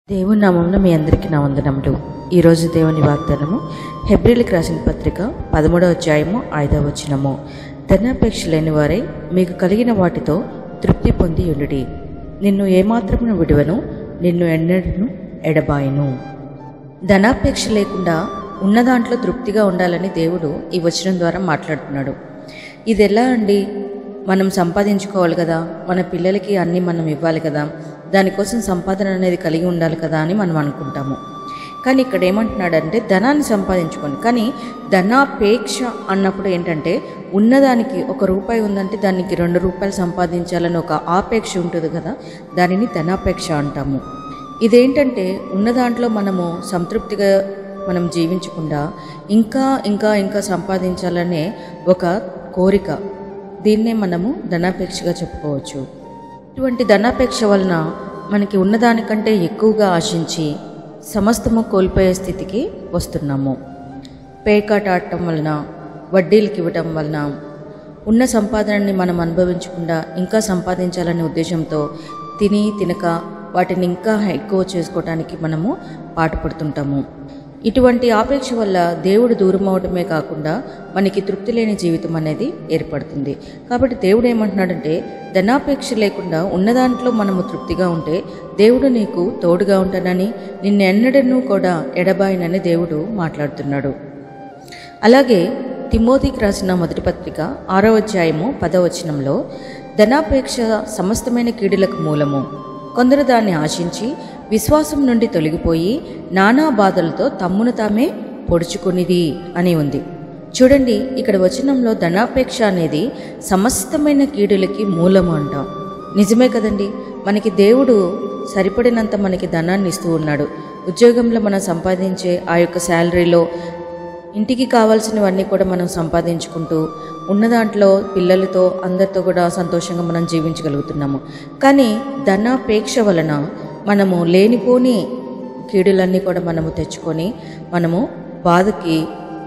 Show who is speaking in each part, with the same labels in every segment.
Speaker 1: దేవుని నామంలో మీ అందరికీ నా వందనములు ఈరోజు దేవుని వాగ్దానము హెబ్రిల్కి రాసిన పత్రిక పదమూడవ అధ్యాయము ఐదవ వచనము ధనాపేక్ష లేని వారై మీకు కలిగిన వాటితో తృప్తి పొంది ఉండుడి నిన్ను ఏమాత్రమును విడువను నిన్ను ఎన్నడను ఎడబాయను ధనాపేక్ష లేకుండా ఉన్న దాంట్లో తృప్తిగా ఉండాలని దేవుడు ఈ వచనం ద్వారా మాట్లాడుతున్నాడు ఇది ఎలా అండి మనం సంపాదించుకోవాలి కదా మన పిల్లలకి అన్నీ మనం ఇవ్వాలి కదా దానికోసం సంపాదన అనేది కలిగి ఉండాలి కదా అని మనం అనుకుంటాము కానీ ఇక్కడ ఏమంటున్నాడంటే ధనాన్ని సంపాదించుకోండి కానీ ధనాపేక్ష అన్నప్పుడు ఏంటంటే ఉన్నదానికి ఒక రూపాయి ఉందంటే దానికి రెండు రూపాయలు సంపాదించాలని ఒక ఆపేక్ష ఉంటుంది కదా దానిని ధనాపేక్ష అంటాము ఇదేంటంటే ఉన్న దాంట్లో మనము సంతృప్తిగా మనం జీవించకుండా ఇంకా ఇంకా ఇంకా సంపాదించాలనే ఒక కోరిక దీన్నే మనము ధనాపేక్షగా చెప్పుకోవచ్చు ఇటువంటి ధనాపేక్ష వలన మనకి ఉన్నదానికంటే ఎక్కువగా ఆశించి సమస్తము కోల్పోయే స్థితికి వస్తున్నాము పేకాట ఆడటం వలన వడ్డీలకి ఇవ్వటం వలన ఉన్న సంపాదనని మనం అనుభవించకుండా ఇంకా సంపాదించాలనే ఉద్దేశంతో తిని తినక వాటిని ఇంకా ఎక్కువ చేసుకోవడానికి మనము పాటుపడుతుంటాము ఇటువంటి ఆపేక్ష వల్ల దేవుడు దూరం అవడమే కాకుండా మనకి తృప్తి లేని జీవితం అనేది ఏర్పడుతుంది కాబట్టి దేవుడు ఏమంటున్నాడంటే ధనాపేక్ష లేకుండా ఉన్న దాంట్లో మనము తృప్తిగా ఉంటే దేవుడు నీకు తోడుగా ఉంటానని నిన్నెన్నడను కూడా ఎడబాయినని దేవుడు మాట్లాడుతున్నాడు అలాగే తిమోతికి రాసిన మొదటి పత్రిక ఆరో అధ్యాయము పదవచనంలో ధనాపేక్ష సమస్తమైన కీడులకు మూలము కొందరు దాన్ని ఆశించి విశ్వాసం నుండి తొలగిపోయి నానా బాధలతో తమ్మును తామే పొడుచుకునిది అని ఉంది చూడండి ఇక్కడ వచనంలో ధనాపేక్ష అనేది సమస్తమైన కీడులకి మూలము అంటాం నిజమే కదండి మనకి దేవుడు సరిపడినంత మనకి ధనాన్ని ఇస్తూ ఉన్నాడు ఉద్యోగంలో మనం సంపాదించే ఆ యొక్క శాలరీలో ఇంటికి కావాల్సినవన్నీ కూడా మనం సంపాదించుకుంటూ ఉన్న దాంట్లో పిల్లలతో అందరితో కూడా సంతోషంగా మనం జీవించగలుగుతున్నాము కానీ ధనాపేక్ష వలన మనము లేనిపోని కీడులన్నీ కూడా మనము తెచ్చుకొని మనము బాధకి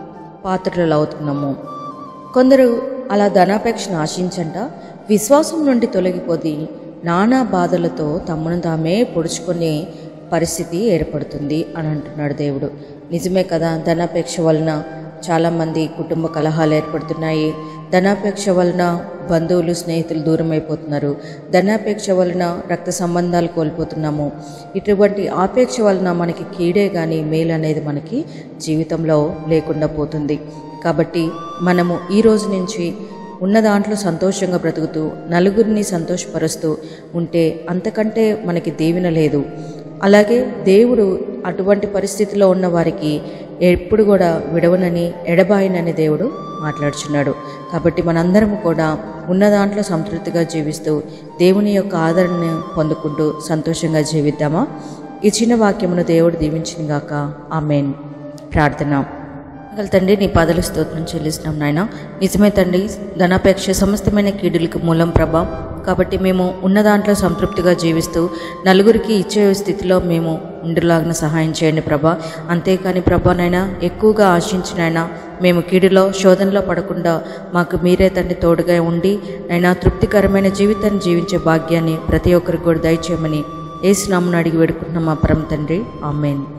Speaker 1: పాత్రలు అవుతున్నాము కొందరు అలా ధనాపేక్షను ఆశించంట విశ్వాసం నుండి తొలగిపోయి నానా బాధలతో తమను తామే పొడుచుకునే పరిస్థితి ఏర్పడుతుంది అని అంటున్నాడు దేవుడు నిజమే కదా ధనాపేక్ష వలన చాలామంది కుటుంబ కలహాలు ఏర్పడుతున్నాయి ధనాపేక్ష వలన బంధువులు స్నేహితులు దూరం అయిపోతున్నారు ధనాపేక్ష వలన రక్త సంబంధాలు కోల్పోతున్నాము ఇటువంటి ఆపేక్ష వలన మనకి కీడే కానీ మేలు అనేది మనకి జీవితంలో లేకుండా పోతుంది కాబట్టి మనము ఈ రోజు నుంచి ఉన్న దాంట్లో సంతోషంగా బ్రతుకుతూ నలుగురిని సంతోషపరుస్తూ ఉంటే అంతకంటే మనకి దీవెన లేదు అలాగే దేవుడు అటువంటి పరిస్థితిలో ఉన్న వారికి ఎప్పుడు కూడా విడవనని ఎడబాయినని దేవుడు మాట్లాడుచున్నాడు కాబట్టి మనందరం కూడా ఉన్న దాంట్లో సంతృప్తిగా జీవిస్తూ దేవుని యొక్క ఆదరణను పొందుకుంటూ సంతోషంగా జీవిద్దామా ఈ చిన్న వాక్యమును దేవుడు దీవించిందిగాక ఆమెన్ ప్రార్థన గల తండ్రి నీ పాదల స్తోత్రం చెల్లిస్తున్నాం నాయన నిజమే తండ్రి ధనాపేక్ష సమస్తమైన కీడులకు మూలం ప్రభా కాబట్టి మేము ఉన్న దాంట్లో సంతృప్తిగా జీవిస్తూ నలుగురికి ఇచ్చే స్థితిలో మేము ఉండేలాగిన సహాయం చేయండి ప్రభా అంతేకాని ప్రభానైనా ఎక్కువగా ఆశించినైనా మేము కీడులో శోధనలో పడకుండా మాకు మీరే తండ్రి తోడుగా ఉండి అయినా తృప్తికరమైన జీవితాన్ని జీవించే భాగ్యాన్ని ప్రతి ఒక్కరికి కూడా దయచేయమని ఏసునామను అడిగి వేడుకుంటున్నాం మా పరం తండ్రి ఆమెన్